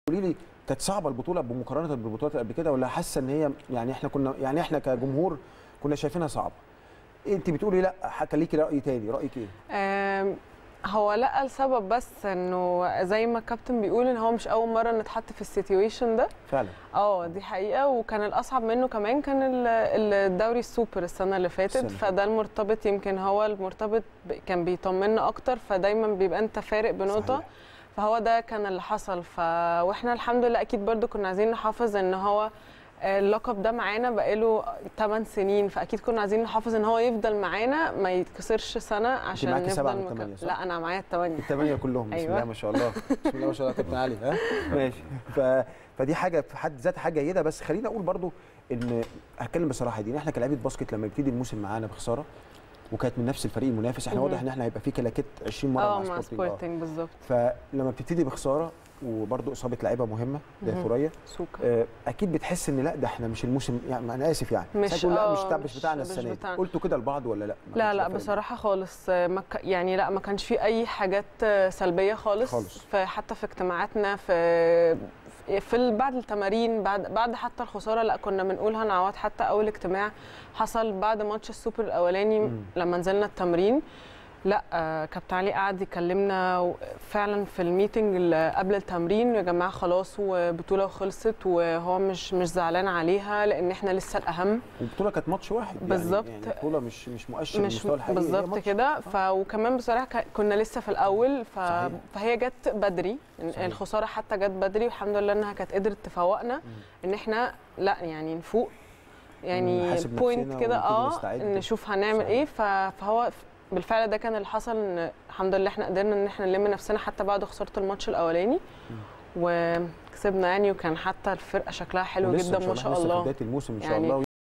قولي لي كانت صعبه البطوله بمقارنه بالبطولات اللي قبل كده ولا حاسه ان هي يعني احنا كنا يعني احنا كجمهور كنا شايفينها صعبه انت بتقولي لا كان ليكي راي تاني رايك ايه آم، هو لا السبب بس انه زي ما الكابتن بيقول ان هو مش اول مره نتحط في السيتويشن ده فعلا اه دي حقيقه وكان الاصعب منه كمان كان ال- الدوري السوبر السنه اللي فاتت السنة اللي فده المرتبط يمكن هو المرتبط ب- كان بيطمنا اكتر فدايما بيبقى انت فارق بنقطه صحيح. فهو ده كان اللي حصل ف واحنا الحمد لله اكيد برضو كنا عايزين نحافظ ان هو اللقب ده معانا بقاله 8 سنين فاكيد كنا عايزين نحافظ ان هو يفضل معانا ما يتكسرش سنه عشان معاكي سبعة نفضل من مكان- الثمانية، صح؟ لا انا معايا الثمانيه الثمانيه كلهم بسم أيوة. الله ما شاء الله بسم الله ما شاء الله كابتن علي ها ماشي ف... فدي حاجه في حد ذاتها حاجه جيده بس خليني اقول برضو ان هتكلم بصراحه دي إن احنا كلاعيبه باسكت لما يبتدي الموسم معانا بخساره وكانت من نفس الفريق المنافس احنا مهم. واضح ان احنا هيبقى في كلاكيت 20 مره اه مع مع سبورتنج آه. سبورتنج بالظبط فلما بتبتدي بخساره وبرضو اصابه لعيبه مهمه زي مهم. ثريا سوكا آه، اكيد بتحس ان لا ده احنا مش الموسم يعني انا اسف يعني مش- ساعات تقول لا آه، مش, بتاع مش مش- بتاعنا مش السنه دي بتاعنا. قلتوا كده لبعض ولا لا ما لا كانش لا فرق بصراحة خالص آه، ما ك- يعني لا ما كانش في أي حاجات آه، سلبية خالص, خالص. في حتى في اجتماعاتنا في في ال- بعد التمارين بعد بعد حتى الخسارة لا كنا بنقول هنعوض حتى أول اجتماع حصل بعد ماتش السوبر الأولاني مم. لما نزلنا التمرين لا آه، كابتن علي قعد يكلمنا و- فعلا في الميتنج اللي قبل التمرين يا جماعه خلاص وبطوله خلصت وهو مش مش زعلان عليها لان احنا لسه الاهم والبطوله كانت ماتش واحد بالظبط. يعني, يعني البطوله مش مش مؤشر مش للمستوى الحقيقي هي بالظبط ماتش. كده ف وكمان بصراحه ك- كنا لسه في الاول ف... صحيح. فهي جت بدري صحيح. الخساره حتى جت بدري والحمد لله انها كانت قدرت تفوقنا ان احنا لا يعني نفوق يعني نحاسب بوينت نفسنا كده ونبتدي اه نستعد. نشوف هنعمل صحيح. ايه ف... فهو بالفعل ده كان اللي حصل ان الحمد لله احنا قدرنا ان احنا نلم نفسنا حتى بعد خساره الماتش الاولاني وكسبنا يعني وكان حتى الفرقه شكلها حلو ولسه جدا إن ما الله شاء لسه في الله بدايه الموسم ان شاء يعني الله